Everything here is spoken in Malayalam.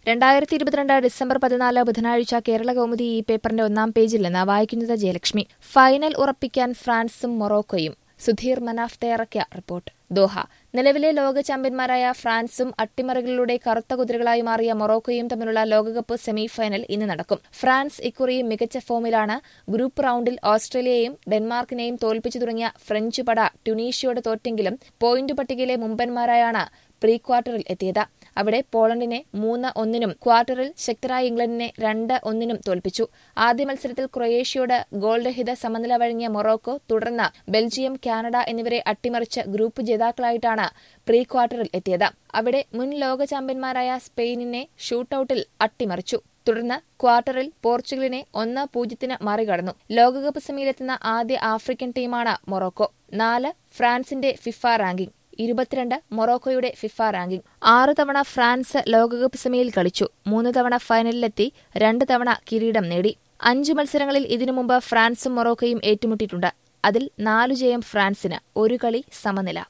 രണ്ടായിരത്തി ഇരുപത്തിരണ്ട് ഡിസംബർ പതിനാല് ബുധനാഴ്ച കേരള കൗമുദി ഈ പേപ്പറിന്റെ ഒന്നാം പേജിൽ നിന്ന് വായിക്കുന്നത് ജയലക്ഷ്മി ഫൈനൽ ഉറപ്പിക്കാൻ ഫ്രാൻസും മൊറോക്കോയും സുധീർ മനാഫ് തയ്യാറാക്കിയ റിപ്പോർട്ട് ദോഹ നിലവിലെ ലോക ചാമ്പ്യന്മാരായ ഫ്രാൻസും അട്ടിമറികളിലൂടെ കറുത്ത കുതിരകളായി മാറിയ മൊറോക്കോയും തമ്മിലുള്ള ലോകകപ്പ് സെമി ഫൈനൽ ഇന്ന് നടക്കും ഫ്രാൻസ് ഇക്കുറി മികച്ച ഫോമിലാണ് ഗ്രൂപ്പ് റൌണ്ടിൽ ഓസ്ട്രേലിയയെയും ഡെൻമാർക്കിനെയും തോൽപ്പിച്ചു തുടങ്ങിയ ഫ്രഞ്ച് പട ട്യൂണീഷ്യയോട് തോറ്റെങ്കിലും പോയിന്റ് പട്ടികയിലെ മുമ്പന്മാരായാണ് പ്രീ ക്വാർട്ടറിൽ എത്തിയത് അവിടെ പോളണ്ടിനെ മൂന്ന് ഒന്നിനും ക്വാർട്ടറിൽ ശക്തരായ ഇംഗ്ലണ്ടിനെ രണ്ട് ഒന്നിനും തോൽപ്പിച്ചു ആദ്യ മത്സരത്തിൽ ക്രൊയേഷ്യയോട് ഗോൾ രഹിത സമനില വഴങ്ങിയ മൊറോക്കോ തുടർന്ന് ബെൽജിയം കാനഡ എന്നിവരെ അട്ടിമറിച്ച് ഗ്രൂപ്പ് ജേതാക്കളായിട്ടാണ് പ്രീ ക്വാർട്ടറിൽ എത്തിയത് അവിടെ മുൻ ലോക ചാമ്പ്യന്മാരായ സ്പെയിനിനെ ഷൂട്ടൌട്ടിൽ അട്ടിമറിച്ചു തുടർന്ന് ക്വാർട്ടറിൽ പോർച്ചുഗലിനെ ഒന്ന് പൂജ്യത്തിന് മറികടന്നു ലോകകപ്പ് സെമിയിലെത്തുന്ന ആദ്യ ആഫ്രിക്കൻ ടീമാണ് മൊറോക്കോ നാല് ഫ്രാൻസിന്റെ ഫിഫ റാങ്കിംഗ് ഇരുപത്തിരണ്ട് മൊറോക്കോയുടെ ഫിഫ റാങ്കിംഗ് ആറ് തവണ ഫ്രാൻസ് ലോകകപ്പ് സെമിയിൽ കളിച്ചു മൂന്ന് തവണ ഫൈനലിലെത്തി രണ്ട് തവണ കിരീടം നേടി അഞ്ച് മത്സരങ്ങളിൽ ഇതിനു മുമ്പ് ഫ്രാൻസും മൊറോക്കോയും ഏറ്റുമുട്ടിയിട്ടുണ്ട് അതിൽ നാലു ജയം ഫ്രാൻസിന് ഒരു കളി സമനില